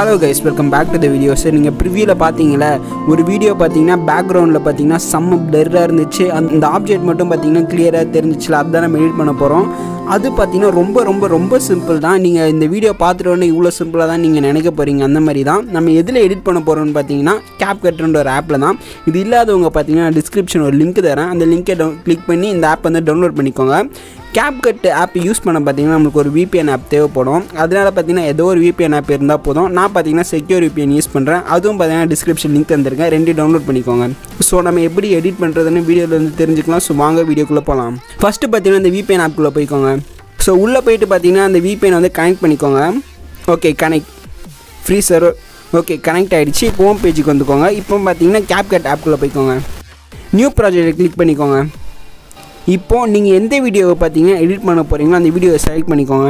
hello guys welcome back to the videos நீங்கள் ப்ரிவியூவில் பார்த்தீங்களா ஒரு வீடியோ பார்த்தீங்கன்னா பேக்ரவுண்டில் பார்த்தீங்கன்னா செம்ம பிளர்ராக இருந்துச்சு அந்த அந்த ஆப்ஜெக்ட் மட்டும் பார்த்தீங்கன்னா கிளியராக தெரிஞ்சிச்சுல அதுதான் நம்ம எடிட் பண்ண போகிறோம் அது பார்த்தீங்கன்னா ரொம்ப ரொம்ப ரொம்ப சிம்பிள் தான் நீங்கள் இந்த வீடியோ பார்த்துட்டு உடனே இவ்வளோ சிம்பிளாக தான் நீங்கள் நினைக்க போகிறீங்க அந்த மாதிரி தான் நம்ம எதில் எடிட் பண்ண போகிறோம்னு பார்த்தீங்கன்னா கேப் கட்டுன்ற ஒரு ஆப்பில் தான் இது இல்லாதவங்க பார்த்தீங்கன்னா டிஸ்கிரிப்ஷன் ஒரு லிங்க் தரேன் அந்த லிங்கை டவுன் கிளிக் பண்ணி இந்த ஆப் வந்து டவுன்லோட் பண்ணிக்கோங்க கேப்கட் ஆப் யூஸ் பண்ண பார்த்தீங்கன்னா நம்மளுக்கு ஒரு VPN ஆப் தேவைப்படும் அதனால் பார்த்தீங்கன்னா ஏதோ ஒரு VPN ஆப் இருந்தால் போதும் நான் பார்த்தீங்கன்னா செக்யூர் VPN யூஸ் பண்ணுறேன் அதுவும் பார்த்தீங்கன்னா டிஸ்கிரிப்ஷன் லிங்க் தந்திருக்கேன் ரெண்டு டவுன்லோட் பண்ணிக்கோங்க ஸோ நம்ம எப்படி எடிட் பண்ணுறதுன்னு வீடியோவில் இருந்து தெரிஞ்சுக்கலாம் ஸோ வாங்க வீடியோக்குள்ளே போகலாம் ஃபஸ்ட்டு பார்த்தீங்கன்னா இந்த VPN ஆப்குள்ளே போய்க்கோங்க ஸோ உள்ளே போயிட்டு பார்த்தீங்கன்னா அந்த VPN வந்து கனெக்ட் பண்ணிக்கோங்க okay connect free server okay connect ஆகிடுச்சு இப்போ ஹோம் பேஜுக்கு வந்துக்கோங்க இப்போ பார்த்தீங்கன்னா கேப்கட் ஆப்குள்ளே போய்க்கோங்க நியூ ப்ராஜெக்டை கிளிக் பண்ணிக்கோங்க இப்போது நீங்கள் எந்த வீடியோவை பார்த்தீங்கன்னா எடிட் பண்ண போகிறீங்களோ அந்த வீடியோவை செலக்ட் பண்ணிக்கோங்க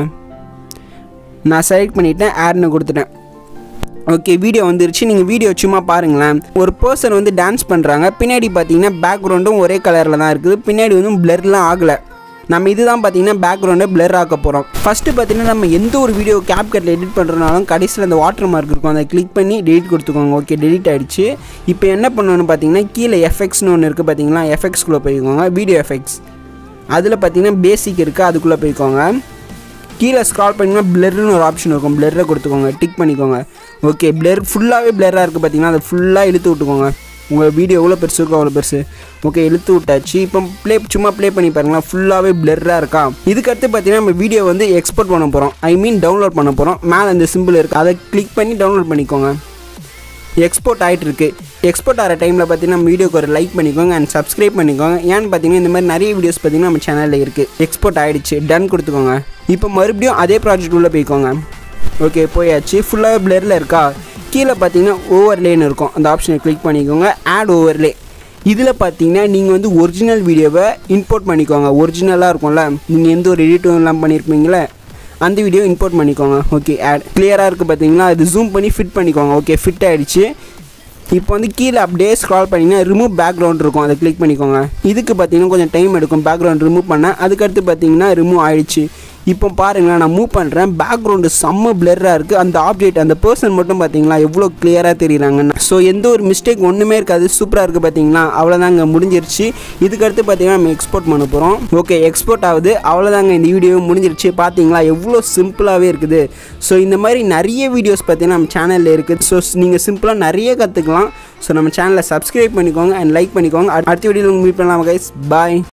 நான் செலக்ட் பண்ணிவிட்டேன் ஆட்னு கொடுத்துட்டேன் ஓகே வீடியோ வந்துருச்சு நீங்கள் வீடியோ சும்மா பாருங்களேன் ஒரு பர்சன் வந்து டான்ஸ் பண்ணுறாங்க பின்னாடி பார்த்தீங்கன்னா பேக்ரவுண்டும் ஒரே கலரில் தான் இருக்குது பின்னாடி வந்து பிளர்லாம் ஆகலை நம்ம இதுதான் பார்த்தீங்கன்னா பேக்ரவுண்டை பிளர் ஆக்க போகிறோம் ஃபஸ்ட்டு பார்த்தீங்கன்னா நம்ம எந்த ஒரு வீடியோ கேப்கட்டில் எடிட் பண்ணுறதுனாலும் கடைசியில் அந்த வாட்டர் மார்க் இருக்கும் அதை கிளிக் பண்ணி டெலிட் கொடுத்துக்கோங்க ஓகே டெலிட் ஆகிடுச்சு இப்போ என்ன பண்ணணும்னு பார்த்தீங்கன்னா கீழே எஃபெக்ட்ஸ்னு ஒன்று இருக்குது பார்த்தீங்களா எஃபெக்ட்ஸ்குள்ளே போய்க்கோங்க வீடியோ எஃபெக்ட்ஸ் அதில் பார்த்தீங்கன்னா பேசிக் இருக்குது அதுக்குள்ளே போய்க்கோங்க கீழே ஸ்க்ரால் பண்ணிங்கன்னா பிளர்னு ஒரு ஆப்ஷன் இருக்கும் பிளர்ரை கொடுத்துக்கோங்க டிக் பண்ணிக்கோங்க ஓகே பிளர் ஃபுல்லாகவே பிளராக இருக்குது பார்த்தீங்கன்னா அதை ஃபுல்லாக இழுத்து விட்டுக்கோங்க உங்கள் வீடியோ எவ்வளோ பெருசு இருக்கோ அவ்வளோ பெருசு ஓகே இழுத்து விட்டாச்சு இப்போ ப்ளே சும்மா ப்ளே பண்ணி பாருங்களா ஃபுல்லாகவே பிளர்ராக இருக்கா இதுக்கடுத்து பார்த்தீங்கன்னா நம்ம வீடியோ வந்து எக்ஸ்போர்ட் பண்ண போகிறோம் ஐ மீன் டவுன்லோட் பண்ண போகிறோம் மேலே அந்த சிம்பிள் இருக்குது அதை கிளிக் பண்ணி டவுன்லோட் பண்ணிக்கோங்க எக்ஸ்போர்ட் ஆகிட்டு இருக்கு எக்ஸ்போர்ட் ஆகிற டைமில் பார்த்தீங்கன்னா நம்ம வீடியோக்கு ஒரு லைக் பண்ணிக்கோங்க அண்ட் சப்ஸ்கிரைப் பண்ணிக்கோங்க ஏன்னு பார்த்தீங்கன்னா இந்த மாதிரி நிறைய வீடியோஸ் பார்த்தீங்கன்னா நம்ம சேனலில் இருக்குது எக்ஸ்போர்ட் ஆகிடுச்சு டன் கொடுத்துக்கோங்க இப்போ மறுபடியும் அதே ப்ராஜெக்ட் உள்ளே போய்க்கோங்க ஓகே போயாச்சு ஃபுல்லாகவே பிளரில் இருக்கா கீழே பார்த்தீங்கன்னா ஓவர்லேன்னு இருக்கும் அந்த ஆப்ஷனை கிளிக் பண்ணிக்கோங்க ஆட் ஓவர்லே இதில் பார்த்தீங்கன்னா நீங்கள் வந்து ஒரிஜினல் வீடியோவை இம்போர்ட் பண்ணிக்கோங்க ஒரிஜினலாக இருக்கும்ல நீங்கள் எந்த ஒரு எடிட்டும் எல்லாம் பண்ணியிருப்பீங்களே அந்த வீடியோ இம்போர்ட் பண்ணிக்கோங்க ஓகே ஆட் கிளியராக இருக்குது பார்த்தீங்களா அது ஜூம் பண்ணி ஃபிட் பண்ணிக்கோங்க ஓகே ஃபிட் ஆகிடுச்சு இப்போ வந்து கீழே அப்படியே ஸ்க்ரால் பண்ணிங்கன்னா ரிமூவ் பேக்ரவுண்ட் இருக்கும் அதை கிளிக் பண்ணிக்கோங்க இதுக்கு பார்த்தீங்கன்னா கொஞ்சம் டைம் எடுக்கும் பேக்ரவுண்ட் ரிமூவ் பண்ண அதுக்கடுத்து பார்த்தீங்கன்னா ரிமூவ் ஆயிடுச்சு இப்போ பாருங்களேன் நான் மூவ் பண்ணுறேன் பேக்ரவுண்டு செம்ம பிளர்ராக இருக்குது அந்த ஆப்ஜெக்ட் அந்த பர்சன் மட்டும் பார்த்தீங்களா எவ்வளோ கிளியராக தெரியுறாங்கன்னு ஸோ எந்த ஒரு மிஸ்டேக் ஒன்றுமே இருக்காது சூப்பராக இருக்குது பார்த்தீங்களா அவ்வளோதாங்க முடிஞ்சிருச்சு இதுக்கடுத்து பார்த்தீங்கன்னா நம்ம எக்ஸ்போர்ட் பண்ண போகிறோம் ஓகே எக்ஸ்போர்ட் ஆகுது அவ்வளோதாங்க இந்த வீடியோ முடிஞ்சிருச்சு பார்த்தீங்களா எவ்வளோ சிம்பிளாகவே இருக்குது ஸோ இந்த மாதிரி நிறைய வீடியோஸ் பார்த்தீங்கன்னா நம்ம சேனலில் இருக்குது ஸோ நீங்கள் சிம்பிளாக நிறைய கற்றுக்கலாம் ஸோ நம்ம சேனலை சப்ஸ்கிரைப் பண்ணிக்கோங்க அண்ட் லைக் பண்ணிக்கோங்க அடுத்த வீடியோவில் மீட் பண்ணலாம் கைஸ் பாய்